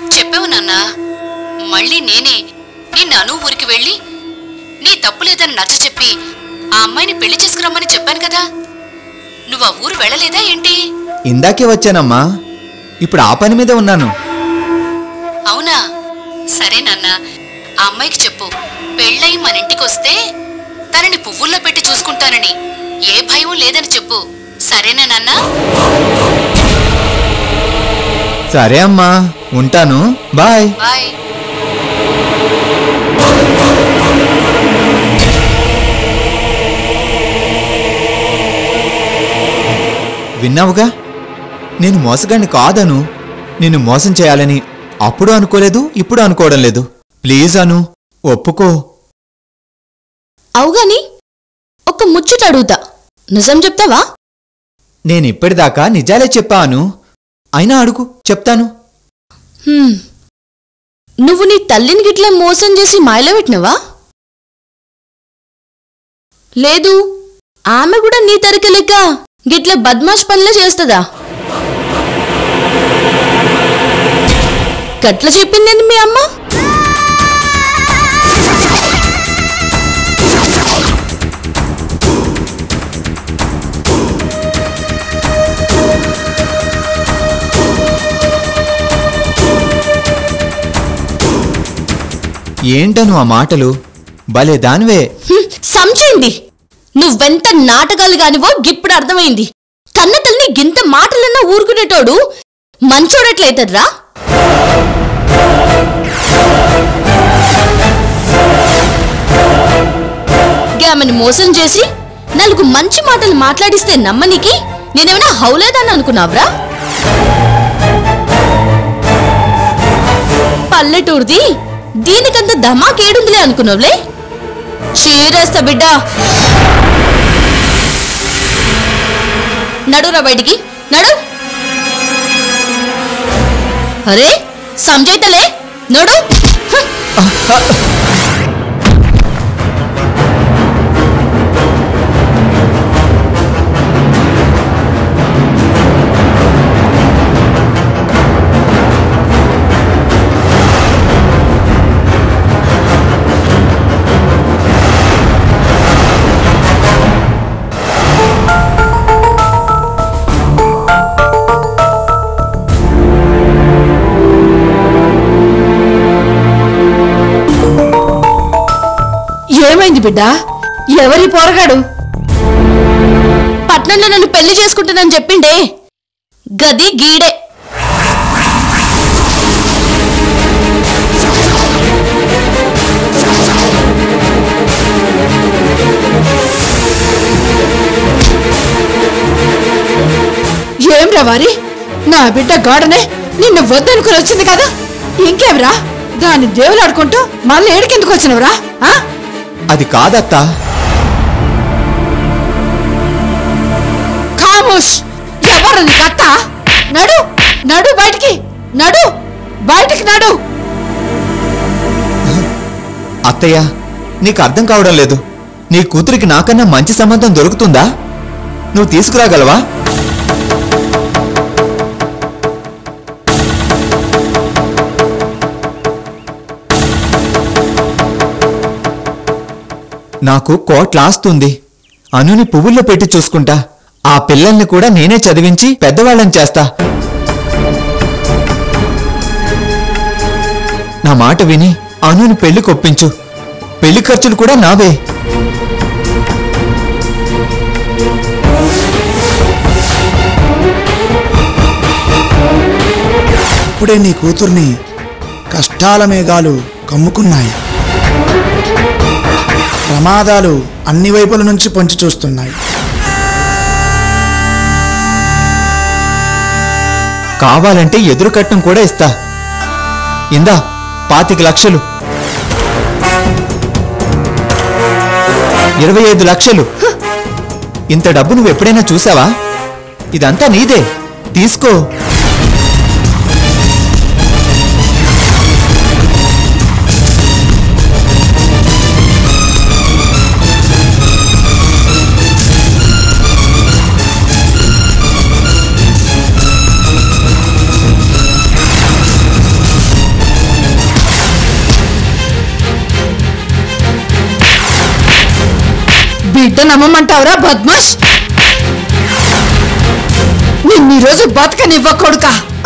చెప్పావు నాన్నా మళ్ళీ నేనే నిన్ను అను ఊరికి వెళ్ళి నీ తప్పు లేదని నచ్చ చెప్పి ఆ అమ్మాయిని పెళ్లి చేసుకురమ్మని చెప్పాను కదా నువ్వు ఆ ఊరు వెళ్ళలేదా ఏంటి ఇందాకే వచ్చానమ్మా ఇప్పుడు ఆ పని మీద ఉన్నాను అవునా సరే నాన్న ఆ అమ్మాయికి చెప్పు పెళ్ళయి మన ఇంటికి వస్తే తనని పువ్వుల్లో పెట్టి చూసుకుంటానని ఏ భయం లేదని చెప్పు సరేనా నాన్నా సరే అమ్మా ఉంటాను బాయ్ బాయ్ విన్నావుగా నేను మోసగాన్ని కాదను నిన్ను మోసం చేయాలని అప్పుడు అనుకోలేదు ఇప్పుడు అనుకోవడం లేదు ప్లీజ్ అను ఒప్పుకో అవుగాని ఒక ముచ్చట అడుగుతా నిజం చెప్తావా నేను ఇప్పటిదాకా నిజాలే చెప్పాను అయినా అడుగు చెప్తాను హ్మ్. నువ్వు నీ తల్లిని గిట్లా మోసం చేసి మాయలో పెట్టినవా లేదు ఆమె కూడా నీ తరిక లెక్క గిట్ల బద్మాష్ పనులే చేస్తుందా గట్ల చెప్పిందండి మీ అమ్మ ఏంటను ఆ మాటలు భలే దానివే హ్మ్, సంచేయండి నువ్వెంత నాటకాలు గానివో గిప్పుడు అర్థమైంది కన్న తల్లిని గింత మాటలన్నా ఊరుకునేటోడు మంచోడట్లయితడ్రా ఆమెను మోసం చేసి నలుగు మంచి మాటలు మాట్లాడిస్తే నమ్మనికి నేనేమైనా హౌలేదని అనుకున్నావ్రా పల్లెటూరుది దీనికంత ధమాకేడుందిలే అనుకున్నావులే చీరేస్తా బిడ్డ నడురా బయటికి నడు అరే సంజయ్తలే నడు హ! ఏమైంది బిడ్డ ఎవరి పోరగాడు పట్నంలో నన్ను పెళ్లి చేసుకుంటానని చెప్పిండే గది గీడే ఏం రా వారి నా బిడ్డ గాడనే నిన్ను వద్దనుకుని వచ్చింది కదా ఇంకేంరా దాన్ని దేవులాడుకుంటూ మళ్ళీ ఏడికెందుకు వచ్చినవరా ఆ? అది కాదత్తా ఖామోష్ ఎవరు నీకు అత్త నడు నడు బయటికి నడు బయటికి నడు అత్తయ్య నీకు అర్థం కావడం లేదు నీ కూతురికి నాకన్నా మంచి సంబంధం దొరుకుతుందా నువ్వు తీసుకురాగలవా నాకు కోట్లాస్తుంది అనుని పువ్వుల్లో పెట్టి చూసుకుంటా ఆ పిల్లల్ని కూడా నేనే చదివించి పెద్దవాళ్ళని చేస్తా నా మాట విని అనుని పెళ్లి కొప్పించు పెళ్లి ఖర్చులు కూడా నావే ఇప్పుడే నీ కూతుర్ని కష్టాల మేఘాలు కమ్ముకున్నాయి ప్రమాదాలు అన్ని వైపుల నుంచి పొంచి చూస్తున్నాయి కావాలంటే ఎదురు కట్నం కూడా ఇస్తా ఇందా పాతిక లక్షలు ఇరవై ఐదు లక్షలు ఇంత డబ్బు నువ్వు ఎప్పుడైనా చూసావా ఇదంతా నీదే తీసుకో బిడ్డ నమ్మమంటావురా బద్మాష్ నిన్ను రోజు బతకనివ్వ కొడుక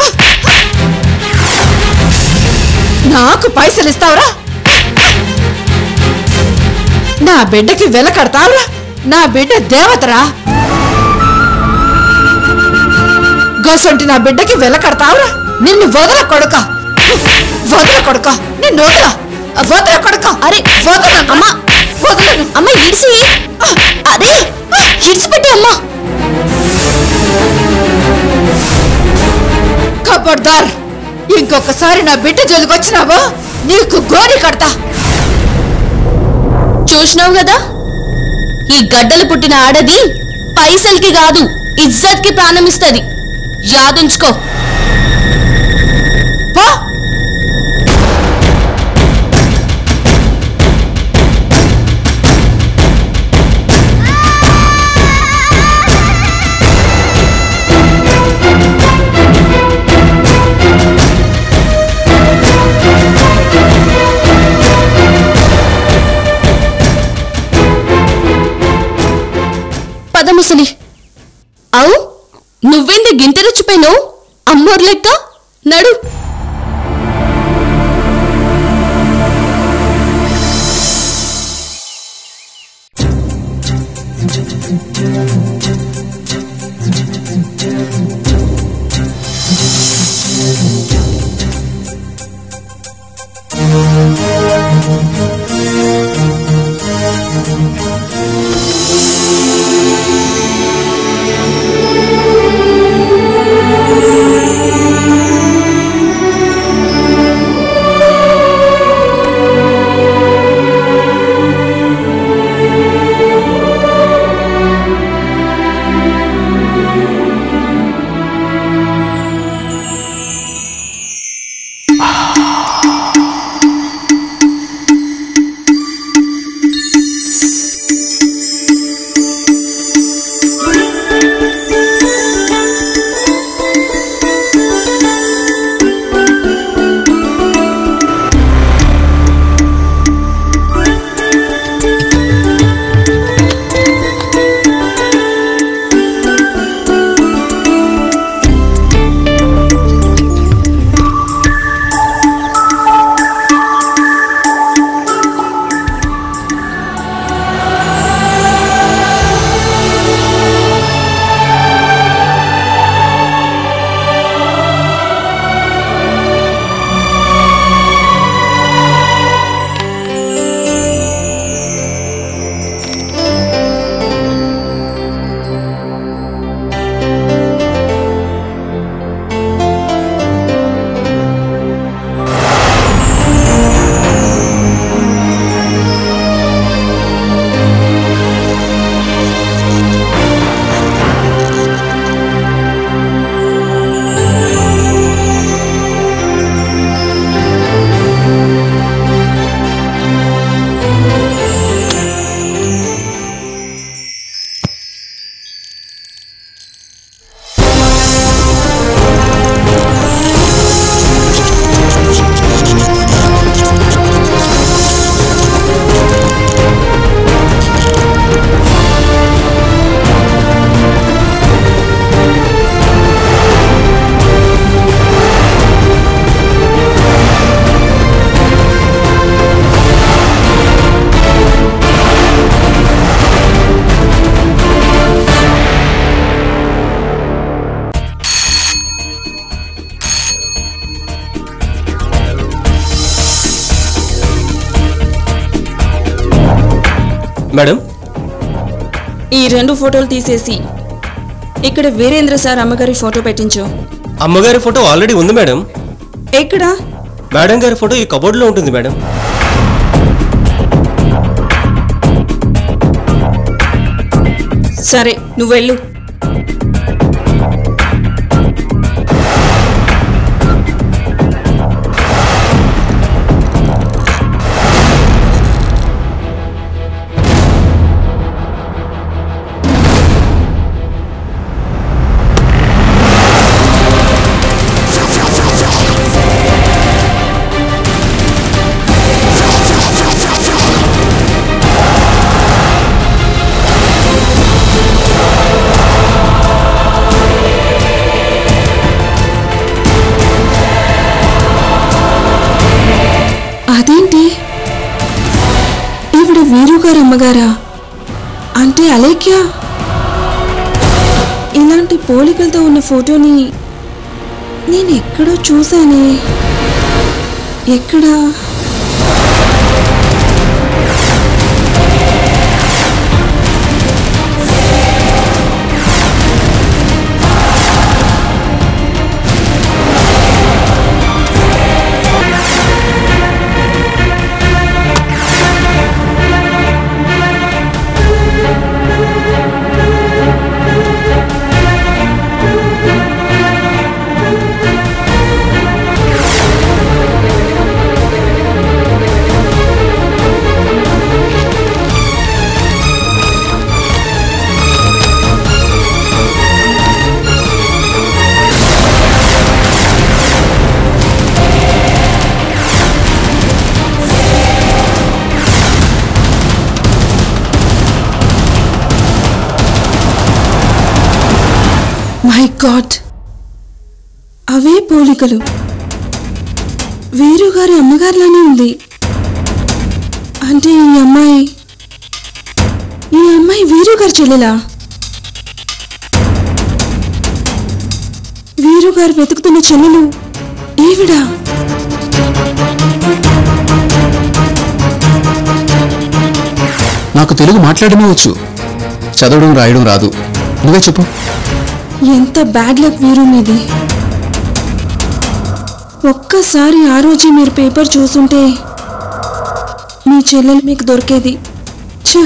నాకు పైసలు ఇస్తావురా నా బిడ్డకి వెల కడతావురా నా బిడ్డ దేవతరా గోసంటి నా బిడ్డకి వెల కడతావురా నిన్ను వదల కొడుక వదల కొడుక నిన్ను వదల వదల కొడుక అరే వదల అమ్మా వదలను అమ్మ ఇడిసి అదే ఇడిచిపెట్టి అమ్మా కబడ్దార్ ఇంకొకసారి నా బిడ్డ జోలికొచ్చినావో నీకు గోరి కడతా చూసినావు కదా ఈ గడ్డలు పుట్టిన ఆడది పైసల్కి కాదు ఇజ్జత్కి ప్రాణం ఇస్తుంది యాదుంచుకో పో పద ముసలి అవు నువ్వెంది గింత రెచ్చిపోయినావు అమ్మోర్ లెక్క నడు మేడం ఈ రెండు ఫోటోలు తీసేసి ఇక్కడ వీరేంద్ర సార్ అమ్మగారి ఫోటో పెట్టించు అమ్మగారి ఫోటో ఆల్రెడీ ఉంది మేడం ఎక్కడా మేడం గారి ఫోటో ఈ కబోర్డ్లో ఉంటుంది మేడం సరే నువ్వు వెళ్ళు మేడం వీరుగారు అమ్మగారా అంటే అలేఖ్య ఇలాంటి పోలికలతో ఉన్న ఫోటోని నేను ఎక్కడో చూశానే ఎక్కడా మై గాడ్ అవే పోలికలు వీరుగారి అమ్మగారిలానే ఉంది అంటే ఈ అమ్మాయి ఈ అమ్మాయి వీరుగారి చెల్లెలా వీరుగారు వెతుకుతున్న చెల్లెలు ఈవిడా నాకు తెలుగు మాట్లాడమే వచ్చు చదవడం రాయడం రాదు నువ్వే చెప్పు ఎంత బ్యాడ్ లక్ వీరు మీది ఒక్కసారి ఆ రోజే మీరు పేపర్ చూసుంటే మీ చెల్లెలు మీకు దొరికేది ఛ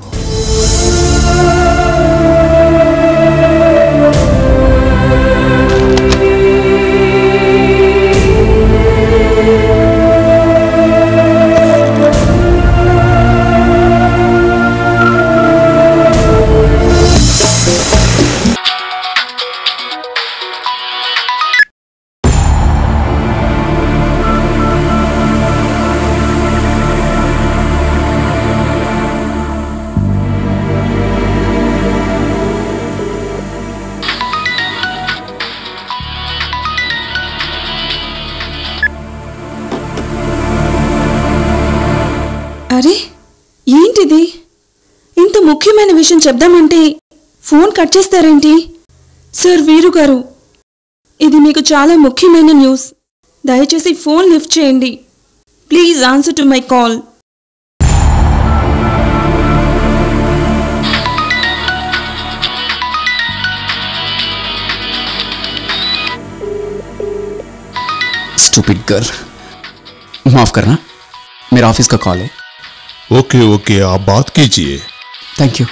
అరే ఏంటిది ఇంత ముఖ్యమైన విషయం చెప్దామంటే ఫోన్ కట్ చేస్తారేంటి సార్ వీరు గారు ఇది మీకు చాలా ముఖ్యమైన న్యూస్ దయచేసి ఫోన్ లిఫ్ట్ చేయండి please answer to my call stupid girl माफ करना मेरा ऑफिस का कॉल है ओके ओके आप बात कीजिए थैंक यू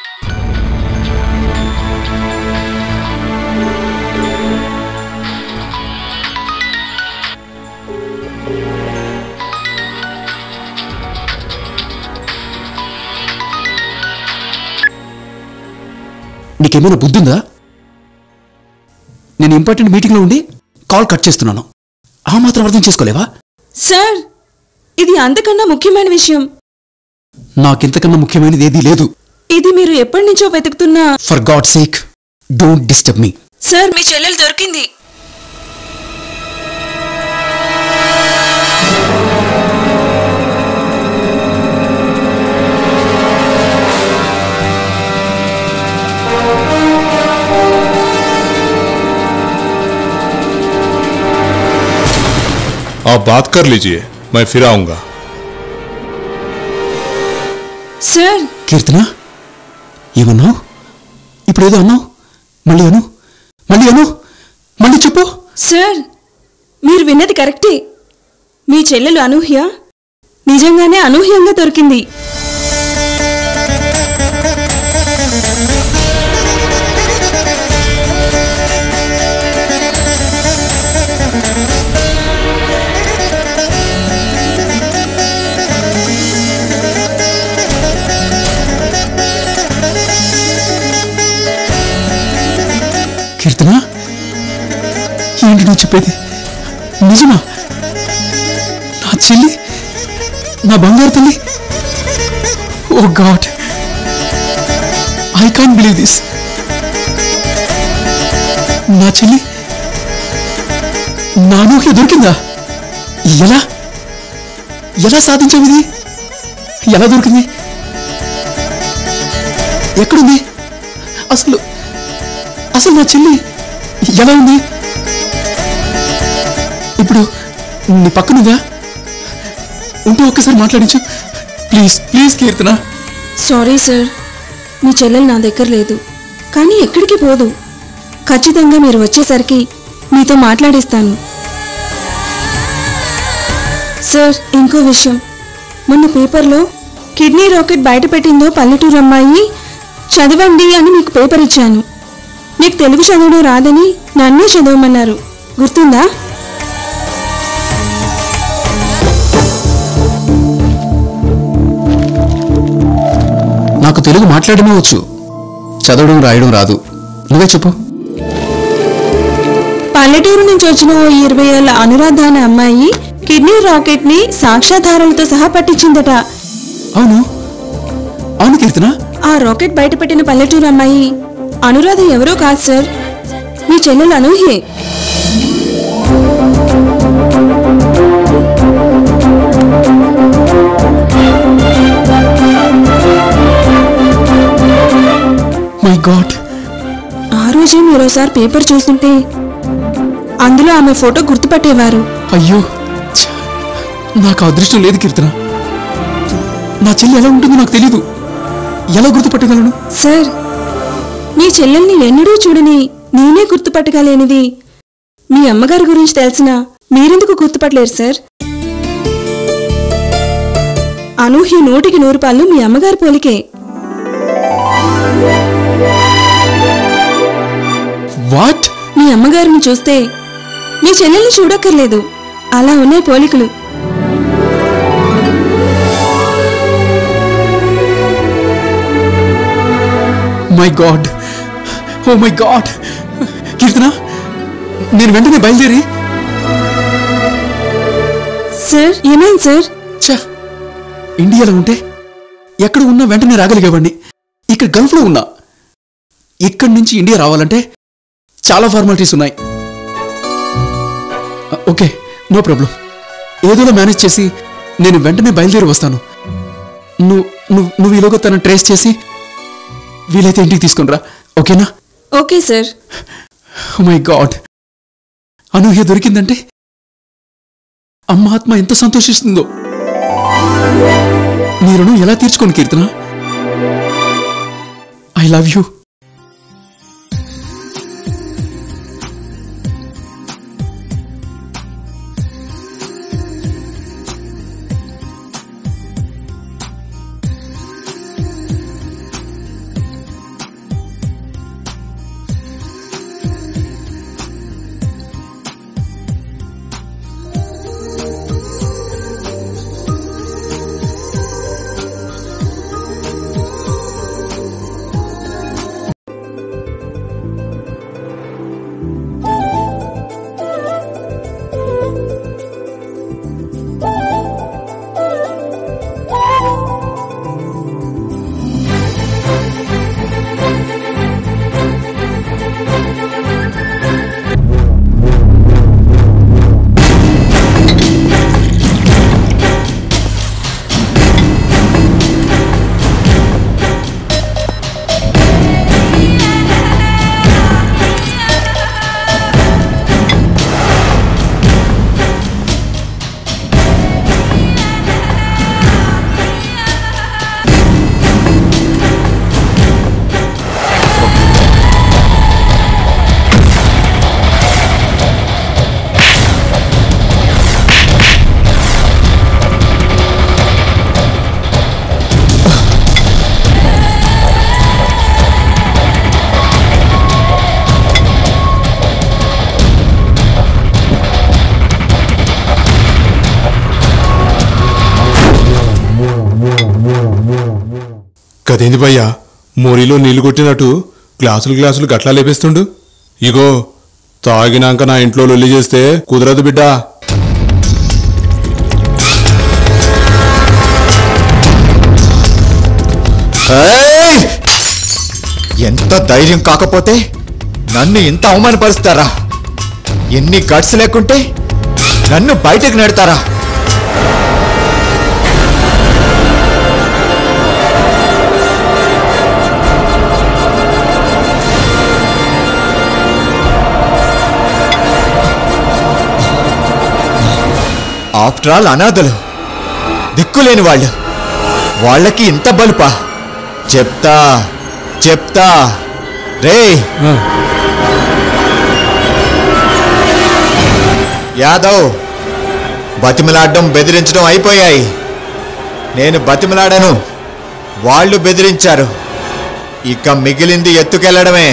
నీకేమైనా బుద్ధుందా నేను ఇంపార్టెంట్ మీటింగ్లో ఉండి కాల్ కట్ చేస్తున్నాను ఆ మాత్రం అర్థం చేసుకోలేవా సార్ ఇది అంతకన్నా ముఖ్యమైన విషయం నాకింతకన్నా ముఖ్యమైనది ఏదీ లేదు ఇది మీరు ఎప్పటి నుంచో వెతుకుతున్న for god sake don't disturb me sir మీ చెల్లెలు దొరికింది आप बात कर लीजिए मैं फिर आऊंगा సార్ కీర్తన ఏమన్నావు ఇప్పుడు ఏదో అన్నావు మళ్ళీ అను మళ్ళీ అను మళ్ళీ చెప్పు సార్ మీరు విన్నది కరెక్టే మీ చెల్లెలు అనూహ్య నిజంగానే అనూహ్యంగా దొరికింది కీర్తన ఏంటి నువ్వు చెప్పేది నిజమా నా చెల్లి నా బంగారు తల్లి oh god I can't believe this నా చెల్లి నా నూకి దొరికిందా ఎలా ఎలా సాధించావు ఇది ఎలా దొరికింది ఎక్కడుంది అసలు అసలు నా చెల్లి ఎలా ఉంది ఇప్పుడు నీ పక్కనుందా ఉంటే ఒక్కసారి మాట్లాడించు please please Keerthana sorry sir మీ చెల్లెలు నా దగ్గర లేదు కానీ ఎక్కడికి పోదు ఖచ్చితంగా మీరు వచ్చేసరికి మీతో మాట్లాడిస్తాను సార్ ఇంకో విషయం మొన్న పేపర్లో కిడ్నీ రాకెట్ బయట పెట్టిందో పల్లెటూరు అమ్మాయి చదవండి అని మీకు పేపర్ ఇచ్చాను మీకు తెలుగు చదవడం రాదని నన్నే చదవమన్నారు గుర్తుందా నాకు తెలుగు మాట్లాడమే వచ్చు చదవడం రాయడం రాదు నువ్వే చెప్పు పల్లెటూరు నుంచి వచ్చిన ఓ ఇరవై ఏళ్ల అనురాధ అనే అమ్మాయి కిడ్నీ రాకెట్ ని సాక్ష్యాధారాలతో సహా పట్టించిందట అవును అవును కీర్తన ఆ రాకెట్ బయటపెట్టిన పల్లెటూరు అమ్మాయి అనురాధ ఎవరో కాదు సార్ మీ చెల్లెలు అనూహ్యే మై గాడ్ ఆ రోజే మీరోసారి పేపర్ చూస్తుంటే అందులో ఆమె ఫోటో గుర్తుపట్టేవారు అయ్యో ఛ! నాకు ఆ అదృష్టం లేదు కీర్తన నా చెల్లి ఎలా ఉంటుందో నాకు తెలీదు ఎలా గుర్తుపట్టగలను సార్ మీ చెల్లెల్ని ఎన్నడూ చూడని నేనే గుర్తుపట్టగలేనిది మీ అమ్మగారి గురించి తెలిసినా మీరెందుకు గుర్తుపట్టలేరు సార్ అనూహ్య నూటికి నూరు పాళ్ళు మీ అమ్మగారి పోలికే వాట్ మీ అమ్మగారిని చూస్తే మీ చెల్లెల్ని చూడక్కర్లేదు అలా ఉన్నాయి పోలికలు my god oh my god Keerthana నేను వెంటనే బయలుదేరి సార్ ఏమైంది సార్ ఛ ఇండియాలో ఉంటే ఎక్కడ ఉన్నా వెంటనే రాగలిగేవాడిని ఇక్కడ గల్ఫ్లో ఉన్నా ఇక్కడి నుంచి ఇండియా రావాలంటే చాలా ఫార్మాలిటీస్ ఉన్నాయి అ, ఓకే నో ప్రాబ్లం ఏదోలా మేనేజ్ చేసి నేను వెంటనే బయలుదేరి వస్తాను నువ్వు నువ్వు నువ్వు ఈలోగా తనని ట్రేస్ చేసి వీలైతే ఇంటికి తీసుకునిరా ఓకేనా okay sir my god Anuhya దొరికిందంటే అమ్మ ఆత్మ ఎంత సంతోషిస్తుందో నీ రుణం ఎలా తీర్చుకోను కీర్తన ఐ లవ్ యూ కదేంది భయ్యా మోరీలో నీళ్లు కొట్టినట్టు గ్లాసులు గ్లాసులు గట్లా లేపేస్తుండు ఇగో తాగినాక నా ఇంట్లో లొల్లి చేస్తే కుదరదు బిడ్డా ఏయ్! ఎంత ధైర్యం కాకపోతే నన్ను ఇంత అవమానపరుస్తారా ఎన్ని గట్స్ లేకుంటే నన్ను బయటకు నెడతారా ఆఫ్టర్ ఆల్ అనాథలు దిక్కులేని వాళ్ళు వాళ్ళకి ఇంత బలుపా చెప్తా చెప్తా రే యాదవ్ బతిమలాడడం బెదిరించడం అయిపోయాయి నేను బతిమలాడాను వాళ్ళు బెదిరించారు ఇక మిగిలింది ఎత్తుకెళ్లడమే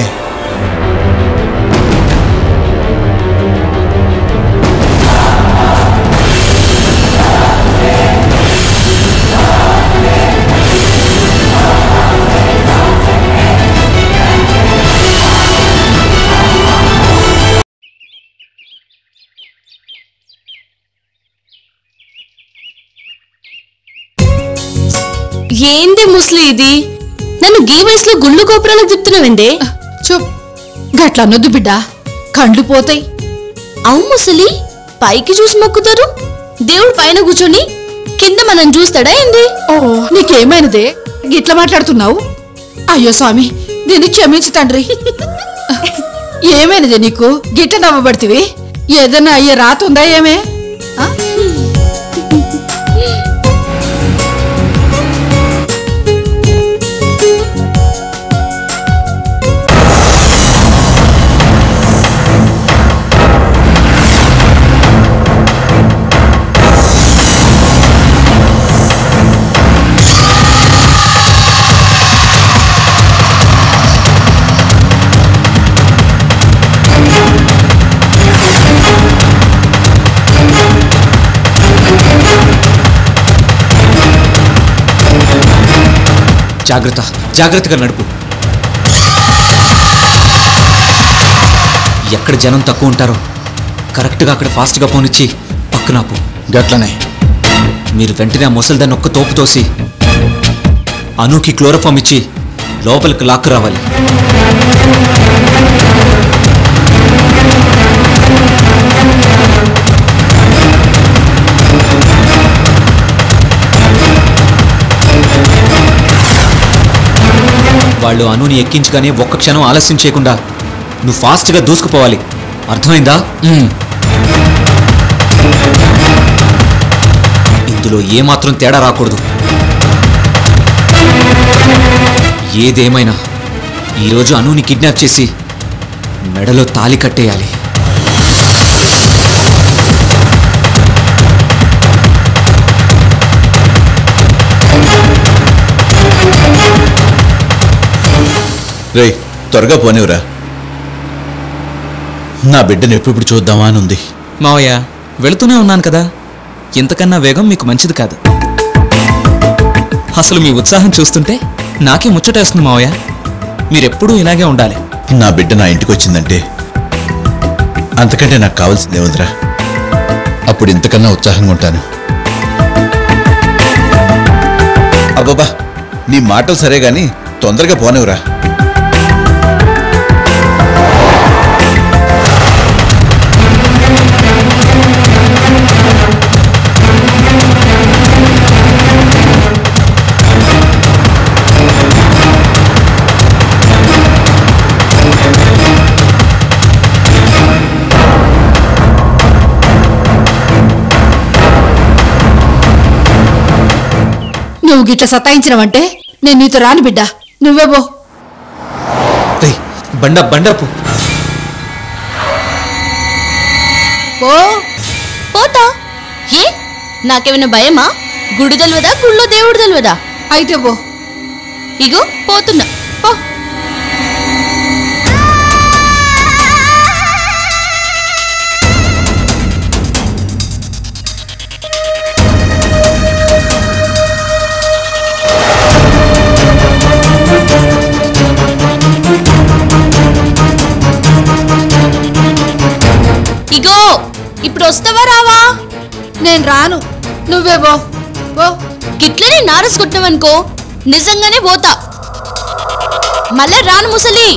ఏంది ముసలి ఇది నన్ను గీ వయసులో గుళ్ళు గోపురాలకు చెప్తున్నావండి చూప్ గట్ల అనొద్దు బిడ్డ కండ్లు పోతాయి అవు ముసలి పైకి చూసి మొక్కుతారు దేవుడు పైన కూర్చొని కింద మనం చూస్తాడా ఏంది ఓ నీకేమైనదే గిట్ల మాట్లాడుతున్నావు అయ్యో స్వామి దీన్ని క్షమించు తండ్రి ఏమైనదే నీకు గిట్ల నవ్వబడితివి ఏదన్నా అయ్యే రాత ఉందా ఏమే ఆ? జాగ్రత్త జాగ్రత్తగా నడుపు ఎక్కడ జనం తక్కువ ఉంటారో కరెక్ట్గా అక్కడ ఫాస్ట్గా పోనిచ్చి పక్కనాపు గట్లనే మీరు వెంటనే ఆ ముసలిదాన్ని ఒక్క తోపు తోసి అనుకి క్లోరోఫామ్ ఇచ్చి లోపలికి లాక్కు రావాలి వాళ్ళు అనుని ఎక్కించగానే ఒక్క క్షణం ఆలస్యం చేయకుండా నువ్వు ఫాస్ట్గా దూసుకుపోవాలి అర్థమైందా ఇందులో ఏమాత్రం తేడా రాకూడదు ఏదేమైనా ఈరోజు అనుని కిడ్నాప్ చేసి మెడలో తాలి కట్టేయాలి రేయ్ త్వరగా పోనివరా నా బిడ్డను ఎప్పుడు చూద్దామా అని ఉంది మావయ్య వెళుతూనే ఉన్నాను కదా ఇంతకన్నా వేగం మీకు మంచిది కాదు అసలు మీ ఉత్సాహం చూస్తుంటే నాకే ముచ్చటేస్తుంది మావయ్య మీరెప్పుడూ ఇలాగే ఉండాలి నా బిడ్డ నా ఇంటికి వచ్చిందంటే అంతకంటే నాకు కావాల్సిందే ఉందిరా అప్పుడు ఇంతకన్నా ఉత్సాహంగా ఉంటాను అబ్బాబా నీ మాటలు సరే గాని తొందరగా పోనివరా నువ్వు గిట్ల సతాయించినవంటే నేను నీతో రాను బిడ్డ నువ్వే పో రేయ్, బండ బండపు పో పోతా ఏ నాకేమైనా భయమా గుడి తెలియదా గుళ్ళో దేవుడు తెలియదా అయితే పో ఇగో పోతున్నా పో ఇగో ఇప్పుడు వస్తావా రావా నేను రాను నువ్వే పో పో గిట్లనే నారస్ కొట్టినవనుకో నిజంగానే పోతా మళ్ళా రాను ముసలి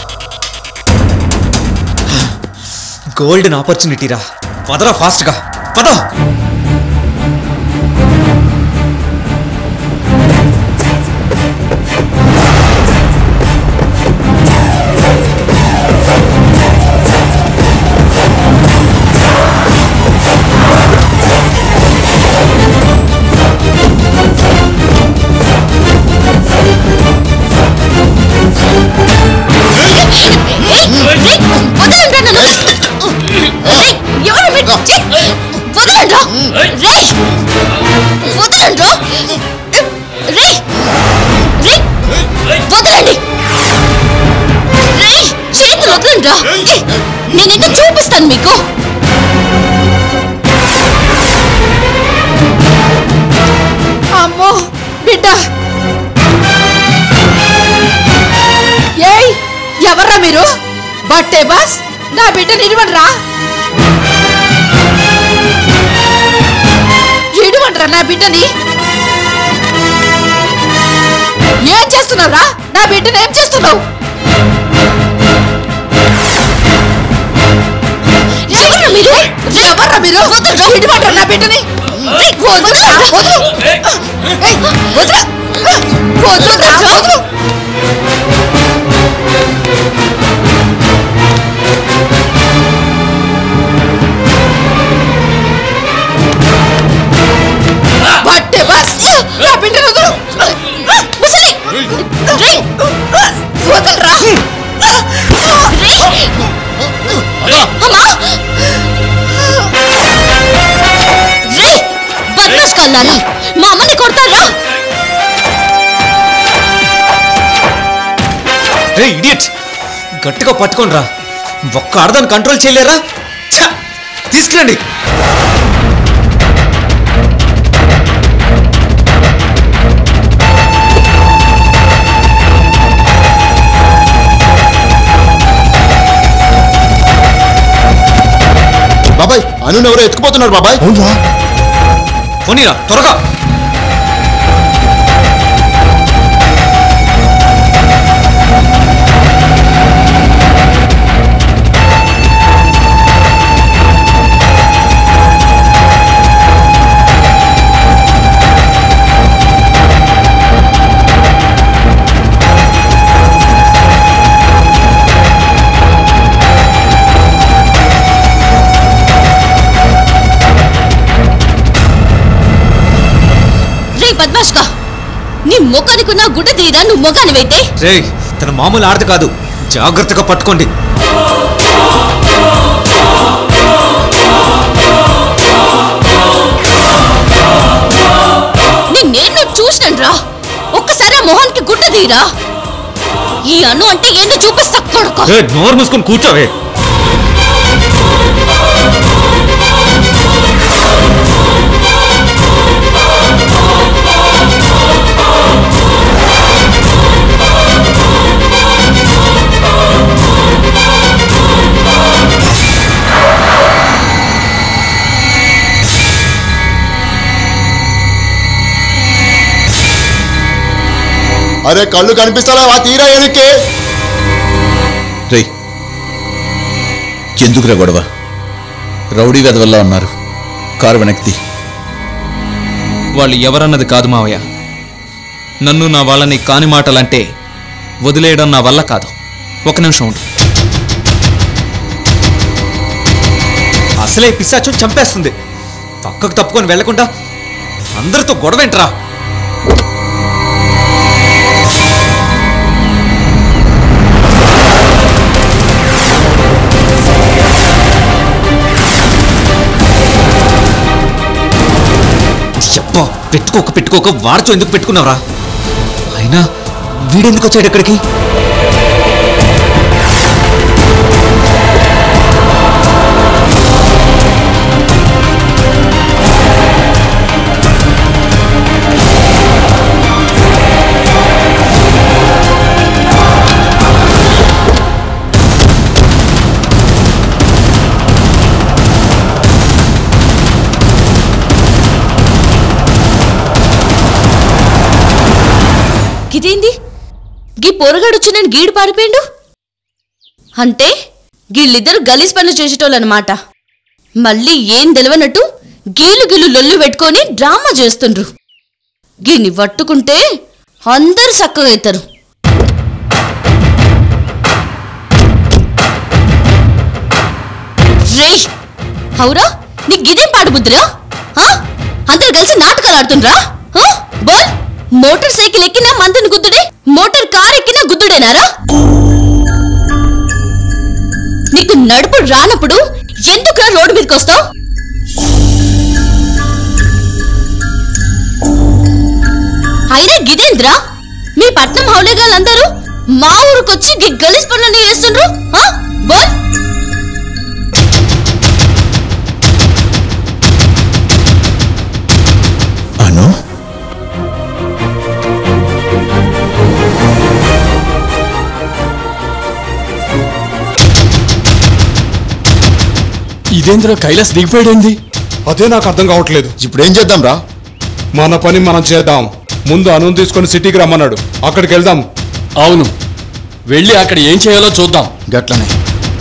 గోల్డెన్ ఆపర్చునిటీ రా పదరా ఫాస్ట్గా పద వదలండ్రా నన్ను రేయ్, ఎవరు మీరు ఛీ! వదలండ్రా రేయ్ వదలండ్రా రేయ్ రేయ్ వదలండి రేయ్ చేతులు వదలండ్రా ఏయ్, నేను ఇంకా చూపిస్తాను మీకు అమ్మో బిడ్డ ఏయ్ ఎవర్రా మీరు బట్టే బాస్ నా బిడ్డ నిలవడరా ఇడవండ్రా నా బిడ్డని ఏం చేస్తున్నావురా నా బిడ్డని ఏం చేస్తున్నావు ఎవర్రా మీరు ఎవర్రా మీరు ఇడవండ్రా నా బిడ్డని రేయ్, వదలండ్రా. వదలు ఏయ్, వదలు వదలురా, వదలు బట్టే బాస్ నా బిడ్డను వదలు ముసలి రేయ్ వదలరా రేయ్ అమ్మా రేయ్ బద్మాష్ కన్నాను మా అమ్మని కొడతారా రే ఇడియట్ గట్టిగా పట్టుకోండి రా ఒక్క ఆడదాన్ని కంట్రోల్ చేయలేరా ఛ! తీసుకురండి బాబాయ్ అను ఎవరో ఎత్తుకుపోతున్నారు బాబాయ్ అవునరా పోనీరా త్వరగా రే బద్మాష్గా నీ ముఖానికున్న గుడ్డ తీరా నువ్వు ముఖానివైతే రే తన మామూలు ఆడది కాదు జాగ్రత్తగా పట్టుకోండి నిన్నేను చూసినాను రా ఒక్కసారి ఆ మొహానికి గుడ్డ తీరా ఈ అను అంటే ఏందో చూపిస్తా కొడుకో ఏ, నోరు మూసుకొని కూర్చోవే అరే కళ్ళు కనిపిస్తారా వా తీరా వెనక్కి రే ఎందుకురా గొడవ రౌడీ వెదవల్ల ఉన్నారు కారు వెనక్కి వాళ్ళు ఎవరన్నది కాదు మావయ్య నన్ను నా వాళ్ళని కాని మాటలంటే వదిలేయడం నా వల్ల కాదు ఒక నిమిషం ఉండు అసలే పిశాచం చంపేస్తుంది పక్కకు తప్పుకొని వెళ్లకుండా అందరితో గొడవేంట్రా చెప్ప పెట్టుకోక పెట్టుకోక వాడితో ఎందుకు పెట్టుకున్నావురా అయినా వీడెందుకు వచ్చాడు ఇక్కడికి గిదేంది గీ పొరగాడొచ్చి నేను గీడు పారిపోయిండు అంటే వీళ్ళిద్దరు గలీజ్ పనులు చేసేటోళ్ళనమాట మళ్ళీ ఏం తెలియనట్టు గీలు గీలు లొల్లు పెట్టుకొని డ్రామా చేస్తుండ్రు గీని పట్టుకుంటే అందరు చక్కగా అవుతారు రేయ్ హౌరా నీకు గిదేం పాడు బుద్ధిరా ఆ? అందరు కలిసి నాటకాలు ఆడుతుండ్రా ఆ? బోల్ మోటార్ సైకిల్ ఎక్కినా మందుని గుద్దుడే మోటార్ కార్ ఎక్కినా గుద్దుడేనారా నీకు నడుపు రానప్పుడు ఎందుకురా రోడ్డు మీదకి వస్తావు అయినా గిదేంద్రా మీ పట్నం హౌలేగాలందరూ మా ఊరికొచ్చి గి గలీజ్ పనులన్నీ చేస్తుండ్రు ఆ? బోల్ అను ఇదేంద్ర కైలాస్ దిగిపోయాడేంది అదే నాకు అర్థం కావట్లేదు ఇప్పుడేం చేద్దాం రా మన పని మనం చేద్దాం ముందు అను తీసుకొని సిటీకి రమ్మన్నాడు అక్కడికి వెళ్దాం అవును వెళ్ళి అక్కడ ఏం చేయాలో చూద్దాం గట్లనే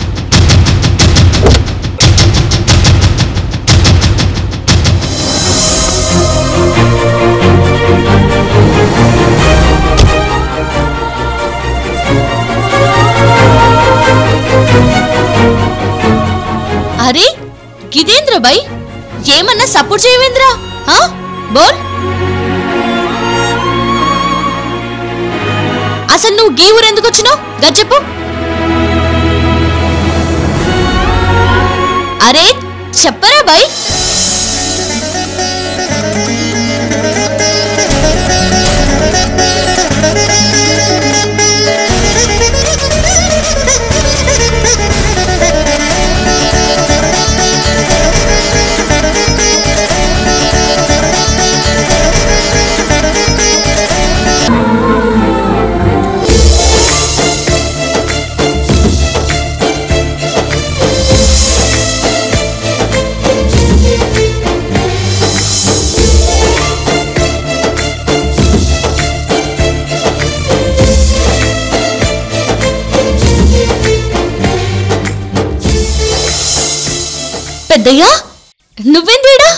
అరే గిదేంద్ర బై ఏమన్నా సపోర్ట్ చేయవేంద్రా ఆ? బోల్ అసలు నువ్వు గీ ఊరు ఎందుకు వచ్చినావు గా చెప్పు అరే చెప్పరా బై పెద్దయ్యా నువ్వేందేడా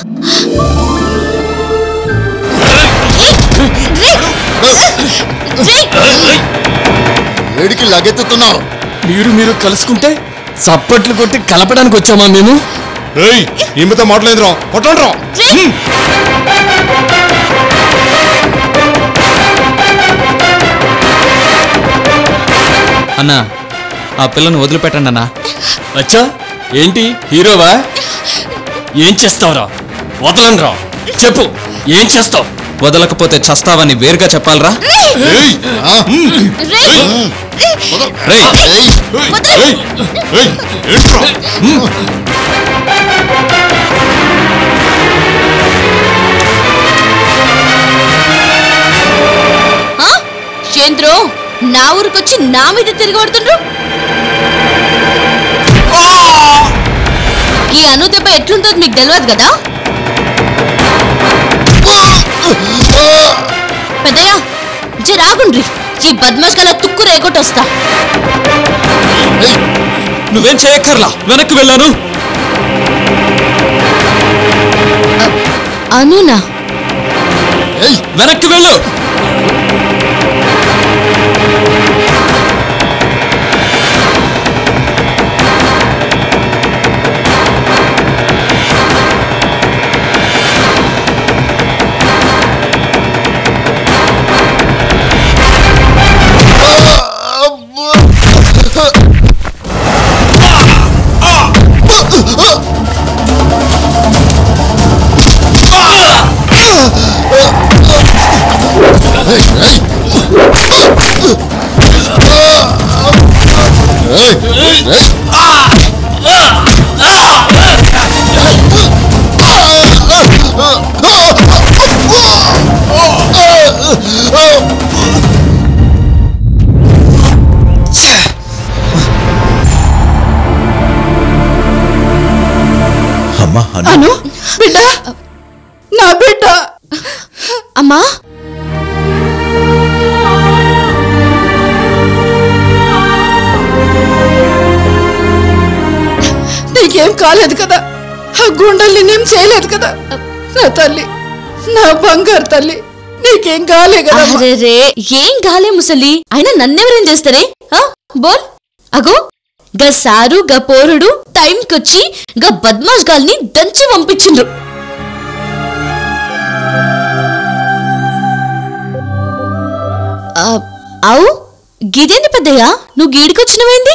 వేడికి లగెత్తుతున్నావు మీరు మీరు కలుసుకుంటే చప్పట్లు కొట్టి కలపడానికి వచ్చామా మేము ఏయ్ ఈమెతో మాట్లాడేదిరా కొట్టండి రా అన్నా ఆ పిల్లను వదిలిపెట్టండి అన్నా అచ్చా ఏంటి హీరోవా ఏం చేస్తావురా వదలండ్రా చెప్పు ఏం చేస్తావు వదలకపోతే చస్తావని వేరుగా చెప్పాలరా ఏయ్, ఆ, రేయ్ ఏయ్, ఏయ్, ఏయ్, ఏంట్రా? ఆ? ఏంద్రో నా ఊరికొచ్చి నా మీద తిరగబడుతుండ్రు ఈ అను దెబ్బ ఎట్లుంటుంది మీకు తెలియదు కదా పెద్దయ్య జరాగుండ్రి ఈ బద్మాష్ గల తుక్కు రేగొట్టొస్తా నువ్వేం చేయక్కర్లా వెనక్కి వెళ్ళాను అనునా వెనక్కి వెళ్ళు అమ్మా అను అను బిడ్డ నా బిడ్డ అమ్మా నీకేం కాలేదు కదా ఆ గుండెల్ని నేనేం చేయలేదు కదా నా తల్లి నా బంగారు తల్లి నీకేం కాలే కదా అరే రే ఏం గాలే ముసలి అయినా నన్నెవరేం చేస్తారే ఆ? బోల్ అగో గా సారు గా పోరుడు టైంకొచ్చి గా బద్మాష్ గాల్ని దంచి పంపించిండ్రు ఆ, అవు గిదేంది పెద్దయ్యా నువ్వు గీడికొచ్చినవేంది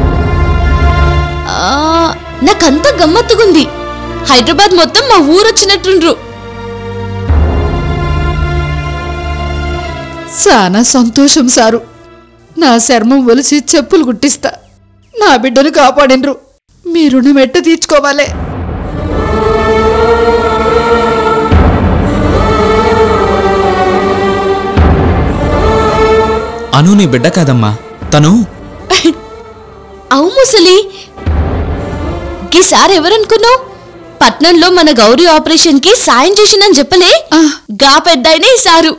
ఆ, నాకంతా గమ్మత్తుగుంది హైదరాబాద్ మొత్తం మా ఊరొచ్చినట్టుండ్రు చాలా సంతోషం సారు నా చర్మం ఒలిసి చెప్పులు గుట్టిస్తా నా బిడ్డను కాపాడినరు మీ రుణం ఎట్ట తీర్చుకోవాలే అను నీ బిడ్డ కాదమ్మా తను అవు ముసలి గీసారి ఎవరనుకున్నావు పట్నంలో మన గౌరీ ఆపరేషన్ కి సాయం చేసిందని చెప్పలే గా పెద్దాయనే సారు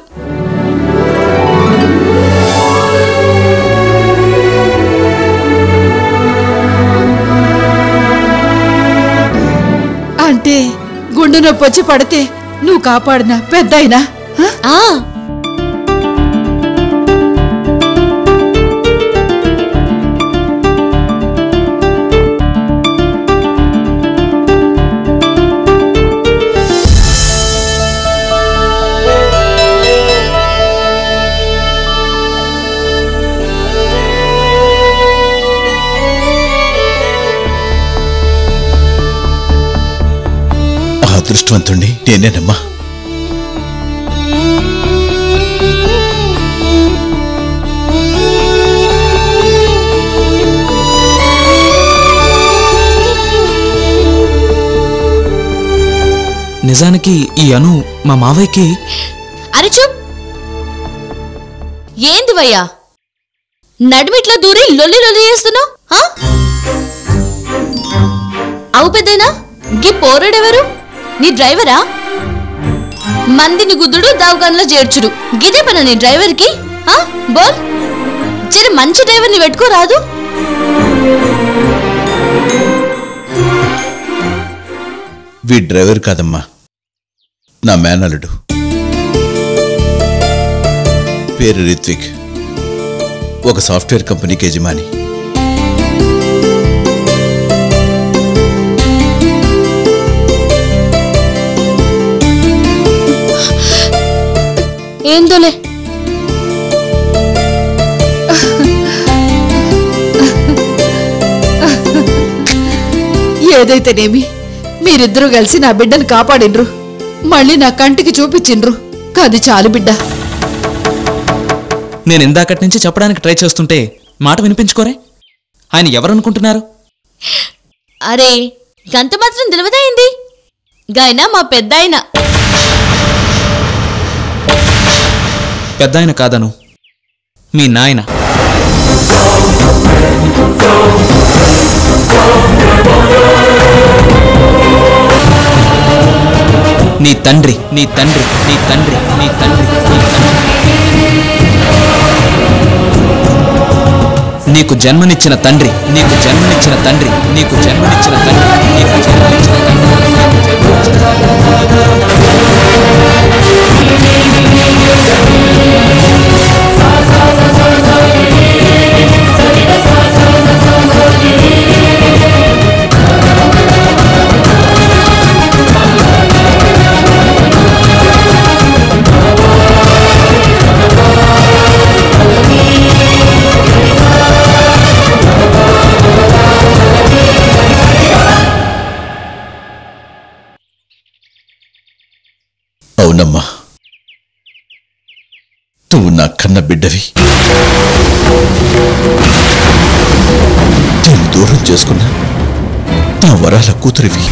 అంటే గుండె నొప్పి వచ్చి పడితే నువ్వు కాపాడినా పెద్దయినా ఆ ఆ అదృష్టవంతుణ్ణి నేనేనమ్మా నిజానికి ఈ అను మా మావయ్యకి అరే చూప్ ఏంది వయ్యా నడిమిట్లా దూరి లొల్లి లొల్లి చేస్తున్నావు అవు పెద్దయినా గీ పోరడెవరు నీ డ్రైవరా మందిని గుద్దుడు దావగాన్లో చేర్చుడు గిదే పన నీ డ్రైవర్కి ఆ? బోల్ జర మంచి డ్రైవర్ని పెట్టుకోరాదు వీ డ్రైవర్ కాదమ్మా నా మేనలుడు పేరు రిత్విక్ ఒక సాఫ్ట్వేర్ కంపెనీకి యజమాని ఏందోలే ఏదైతేనేమి మీరిద్దరూ కలిసి నా బిడ్డను కాపాడినరు మళ్ళీ నా కంటికి చూపించిండ్రు కాది చాలు బిడ్డ నేను ఇందాకటి నుంచి చెప్పడానికి ట్రై చేస్తుంటే మాట వినిపించుకోరే ఆయన ఎవరనుకుంటున్నారు అరే గంత మాత్రం తెలియదైంది గాయన మా పెద్దాయన పెద్ద ఆయన కాదను మీ నాయన నీ తండ్రి నీ తండ్రి నీ తండ్రి నీ తండ్రి నీ తండ్రి నీకు జన్మనిచ్చిన తండ్రి నీకు జన్మనిచ్చిన తండ్రి నీకు జన్మనిచ్చిన తండ్రి నీకు జన్మనిచ్చిన తండ్రి అవునమ్మా నువ్వు నా కన్న బిడ్డవి నేను దూరం చేసుకున్నా నా వరాల కూతురివి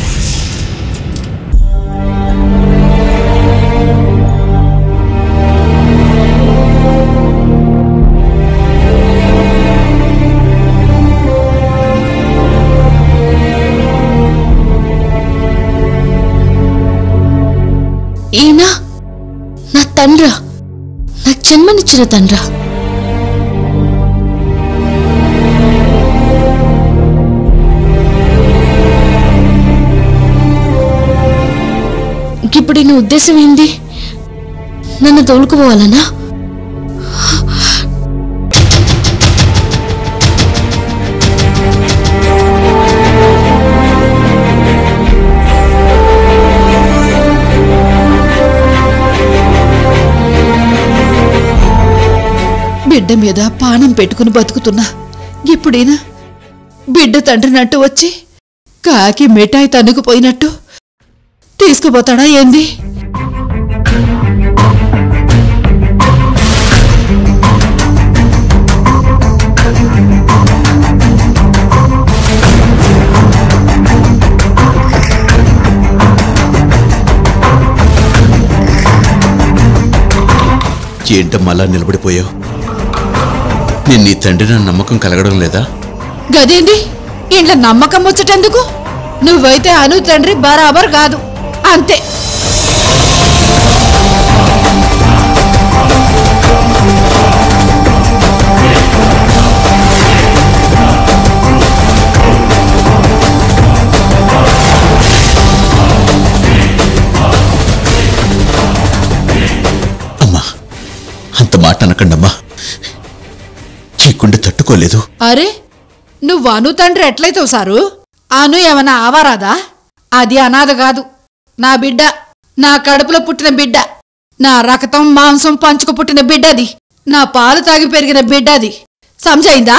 ఈయన నా తండ్రా నాకు జన్మనిచ్చిన తండ్రా ఇప్పుడు నీ ఉద్దేశం ఏంది నన్ను తోలుకుపోవాలనా బిడ్డ మీద పానం పెట్టుకుని బతుకుతున్నా ఇప్పుడేనా బిడ్డ తండ్రినట్టు వచ్చి కాకి మిఠాయి తన్నుకుపోయినట్టు తీసుకుపోతాడా ఏంది ఏంటమ్మా అలా నిలబడిపోయావు నేను నీ తండ్రి నా నమ్మకం కలగడం లేదా గదేంది ఇంట్లో నమ్మకం వచ్చేటందుకు నువ్వైతే అను తండ్రి బరాబర్ కాదు అంతే అమ్మా అంత మాట అనకండమ్మా ఈ గుండె తట్టుకోలేదు అరే నువ్వు అను తండ్రి ఎట్లయితావు సారు అను ఏమన్నా ఆవారాదా అది అనాథ కాదు నా బిడ్డ నా కడుపులో పుట్టిన బిడ్డ నా రక్తం మాంసం పంచుకు పుట్టిన బిడ్డది నా పాలు తాగి పెరిగిన బిడ్డది సంజయిందా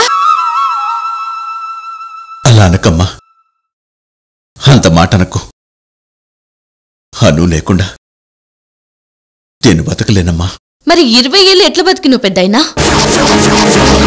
అలా అనకమ్మా అంత మాట అనకు అను లేకుండా నేను బతకలేనమ్మా మరి ఇరవై ఏళ్ళు ఎట్లా బతికినావు పెద్దయినా